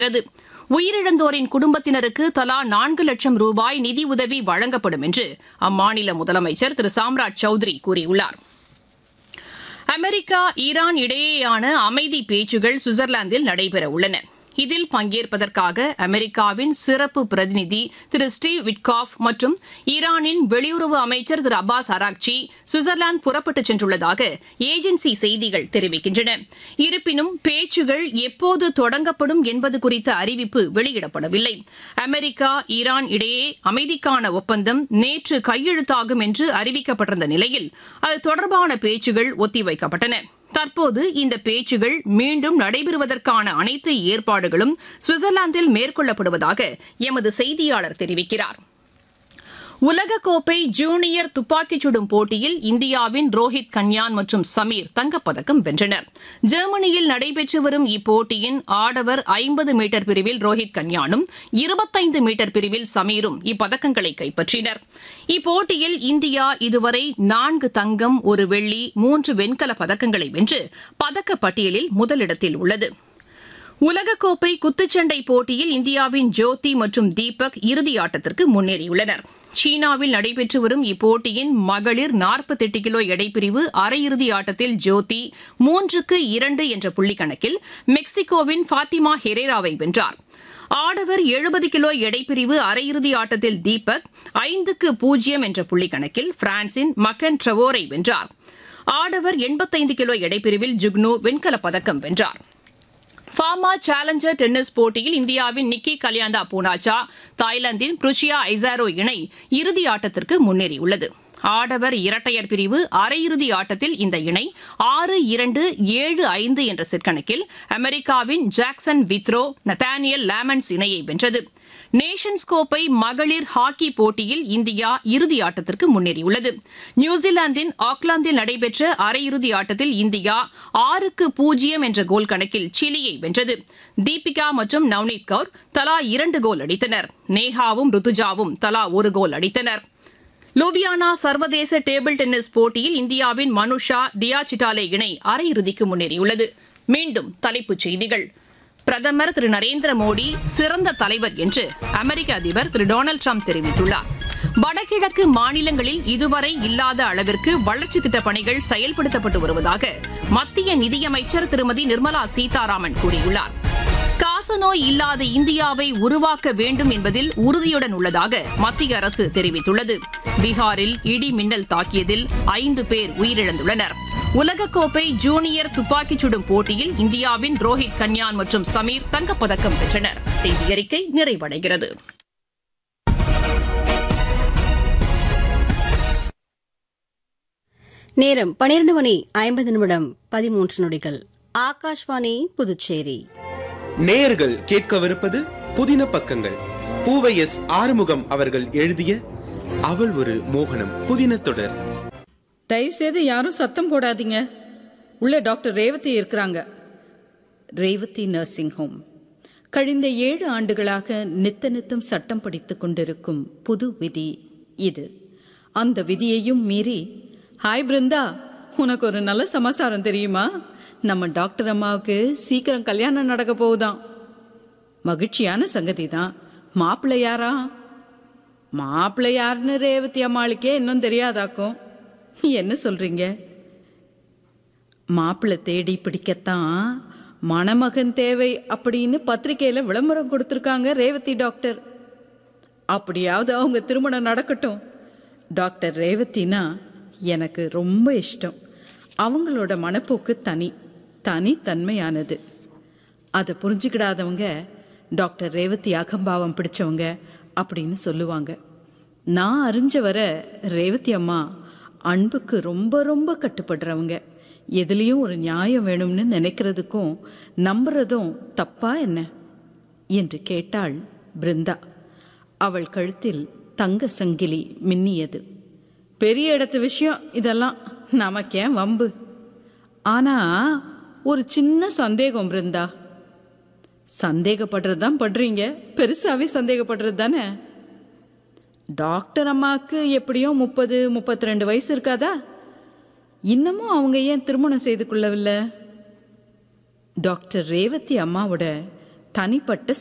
வருகிறது உயிரிழந்தோரின் குடும்பத்தினருக்கு தலா நான்கு லட்சம் ரூபாய் நிதியுதவி வழங்கப்படும் என்று அம்மாநில முதலமைச்சர் திரு சாம்ராஜ் சௌத்ரி கூறியுள்ளார் அமெரிக்கா ஈரான் இடையேயான அமைதி பேச்சுகள் சுவிட்சர்லாந்தில் நடைபெற உள்ளன இதில் பங்கேற்பதற்காக அமெரிக்காவின் சிறப்பு பிரதிநிதி திரு ஸ்டீவ் விட்காஃப் மற்றும் ஈரானின் வெளியுறவு அமைச்சர் திரு அப்பாஸ் அராக்சி சுவிட்சர்லாந்து புறப்பட்டுச் சென்றுள்ளதாக ஏஜென்சி செய்திகள் தெரிவிக்கின்றன இருப்பினும் பேச்சுகள் எப்போது தொடங்கப்படும் என்பது குறித்த அறிவிப்பு வெளியிடப்படவில்லை அமெரிக்கா ஈரான் இடையே அமைதிக்கான ஒப்பந்தம் நேற்று கையெழுத்தாகும் என்று அறிவிக்கப்பட்டிருந்த நிலையில் அது தொடர்பான பேச்சுகள் ஒத்திவைக்கப்பட்டன தற்போது இந்த பேச்சுகள் மீண்டும் நடைபெறுவதற்கான அனைத்து ஏற்பாடுகளும் சுவிட்சர்லாந்தில் மேற்கொள்ளப்படுவதாக எமது செய்தியாளர் தெரிவிக்கிறார் உலகக்கோப்பை ஜூனியர் துப்பாக்கிச் சுடும் போட்டியில் இந்தியாவின் ரோஹித் கன்யான் மற்றும் சமீர் தங்கப்பதக்கம் வென்றனர் ஜெர்மனியில் நடைபெற்று வரும் இப்போட்டியின் ஆடவர் ஐம்பது மீட்டர் பிரிவில் ரோஹித் கன்யானும் இருபத்தைந்து மீட்டர் பிரிவில் சமீரும் இப்பதக்கங்களை கைப்பற்றினர் இப்போட்டியில் இந்தியா இதுவரை நான்கு தங்கம் ஒரு வெள்ளி மூன்று வெண்கல பதக்கங்களை வென்று பதக்கப் பட்டியலில் முதலிடத்தில் உள்ளது உலகக்கோப்பை குத்துச்சண்டை போட்டியில் இந்தியாவின் ஜோதி மற்றும் தீபக் இறுதி ஆட்டத்திற்கு முன்னேறியுள்ளனர் சீனாவில் நடைபெற்று வரும் இப்போட்டியின் மகளிர் நாற்பத்தெட்டு கிலோ எடைப்பிரிவு அரையிறுதி ஆட்டத்தில் ஜோதி மூன்றுக்கு இரண்டு என்ற புள்ளிக்கணக்கில் மெக்சிகோவின் ஃபாத்திமா ஹெரேராவை வென்றார் ஆடவர் எழுபது கிலோ எடைப்பிரிவு அரையிறுதி ஆட்டத்தில் தீபக் ஐந்துக்கு பூஜ்ஜியம் என்ற புள்ளிக்கணக்கில் பிரான்சின் மக்கன் ட்ரவோரை வென்றார் ஆடவர் எண்பத்தைந்து கிலோ எடைப்பிரிவில் ஜுக்னு வெண்கலப் பதக்கம் வென்றார் ஃபார்மா சேலஞ்சர் டென்னிஸ் போட்டியில் இந்தியாவின் நிக்கி கல்யாண்டா பூனாச்சா தாய்லாந்தின் புருச்சியா ஐசாரோ இணை இறுதி ஆட்டத்திற்கு முன்னேறியுள்ளது ஆடவர் இரட்டையர் பிரிவு அரையிறுதி ஆட்டத்தில் இந்த இணை ஆறு இரண்டு ஏழு ஐந்து என்ற செட் கணக்கில் அமெரிக்காவின் ஜாக்சன் வித்ரோ நத்தானியல் லேமன்ஸ் இணையை வென்றது நேஷன்ஸ் கோப்பை மகளிர் ஹாக்கி போட்டியில் இந்தியா இறுதி ஆட்டத்திற்கு முன்னேறியுள்ளது நியூசிலாந்தின் ஆக்லாந்தில் நடைபெற்ற அரையிறுதி ஆட்டத்தில் இந்தியா ஆறுக்கு பூஜ்ஜியம் என்ற கோல் கணக்கில் சிலியை வென்றது தீபிகா மற்றும் நவ்னீத் கவுர் தலா இரண்டு கோல் அடித்தனர் நேஹாவும் ருத்துஜாவும் தலா ஒரு கோல் அடித்தனர் லூபியானா சர்வதேச டேபிள் டென்னிஸ் போட்டியில் இந்தியாவின் மனுஷா டியா சிட்டாலே இணை அரையிறுதிக்கு முன்னேறியுள்ளது மீண்டும் தலைப்புச் செய்திகள் பிரதமர் திரு நரேந்திர மோடி சிறந்த தலைவர் என்று அமெரிக்க அதிபர் திரு டொனால்டு ட்ரம்ப் தெரிவித்துள்ளார் வடகிழக்கு மாநிலங்களில் இதுவரை இல்லாத அளவிற்கு வளர்ச்சி திட்டப் பணிகள் செயல்படுத்தப்பட்டு வருவதாக மத்திய நிதியமைச்சர் திருமதி நிர்மலா சீதாராமன் கூறியுள்ளார் காசநோய் இல்லாத இந்தியாவை உருவாக்க வேண்டும் என்பதில் உறுதியுடன் உள்ளதாக மத்திய அரசு தெரிவித்துள்ளது பீகாரில் இடி மின்னல் தாக்கியதில் ஐந்து பேர் உயிரிழந்துள்ளனர் உலகக்கோப்பை ஜூனியர் துப்பாக்கிச் சுடும் போட்டியில் இந்தியாவின் ரோஹித் கன்யான் மற்றும் சமீர் தங்கப்பதக்கம் பெற்றனர் செய்தி அறிக்கை நிறைவடைகிறது நேரம் பனிரெண்டு மணி ஐம்பது நிமிடம் பதிமூன்று நொடிகள் ஆகாஷ்வாணி புதுச்சேரி நேயர்கள் கேட்கவிருப்பது புதின பக்கங்கள் பூவை எஸ் ஆறுமுகம் அவர்கள் எழுதிய அவள் ஒரு மோகனம் புதின தொடர் தயவு செய்து யாரும் சத்தம் போடாதீங்க உள்ள டாக்டர் ரேவதி இருக்கிறாங்க ரேவதி நர்சிங் ஹோம் கழிந்த ஏழு ஆண்டுகளாக நித்த நித்தம் சட்டம் படித்துக் கொண்டிருக்கும் புது விதி இது அந்த விதியையும் மீறி ஹாய் பிருந்தா உனக்கு ஒரு நல்ல சமாசாரம் தெரியுமா நம்ம டாக்டர் அம்மாவுக்கு சீக்கிரம் கல்யாணம் நடக்க போகுதாம் மகிழ்ச்சியான சங்கதி தான் மாப்பிள்ளை யாரா மாப்பிள்ளை யாருன்னு ரேவதி அம்மாளுக்கே இன்னும் தெரியாதாக்கும் என்ன சொல்றீங்க மாப்பிள்ளை தேடி பிடிக்கத்தான் மணமகன் தேவை அப்படின்னு பத்திரிக்கையில விளம்பரம் கொடுத்துருக்காங்க ரேவதி டாக்டர் அப்படியாவது அவங்க திருமணம் நடக்கட்டும் டாக்டர் ரேவதினா எனக்கு ரொம்ப இஷ்டம் அவங்களோட மனப்போக்கு தனி தனித்தன்மையானது அதை புரிஞ்சுக்கிடாதவங்க டாக்டர் ரேவதி அகம்பாவம் பிடிச்சவங்க அப்படின்னு சொல்லுவாங்க நான் அறிஞ்ச வர ரேவதி அம்மா அன்புக்கு ரொம்ப ரொம்ப கட்டுப்படுறவங்க எதுலேயும் ஒரு நியாயம் வேணும்னு நினைக்கிறதுக்கும் நம்புறதும் தப்பா என்ன என்று கேட்டாள் பிருந்தா அவள் கழுத்தில் தங்க சங்கிலி மின்னியது பெரிய இடத்து விஷயம் இதெல்லாம் நமக்கேன் வம்பு ஆனா ஒரு சின்ன சந்தேகம் பிருந்தா சந்தேகப்படுறது தான் படுறீங்க பெருசாவே சந்தேகப்படுறது தானே டாக்டர் அம்மாவுக்கு எப்படியோ முப்பது முப்பத்தி ரெண்டு வயசு இருக்காதா இன்னமும் அவங்க ஏன் திருமணம் செய்து கொள்ளவில்லை டாக்டர் ரேவதி அம்மாவோட தனிப்பட்ட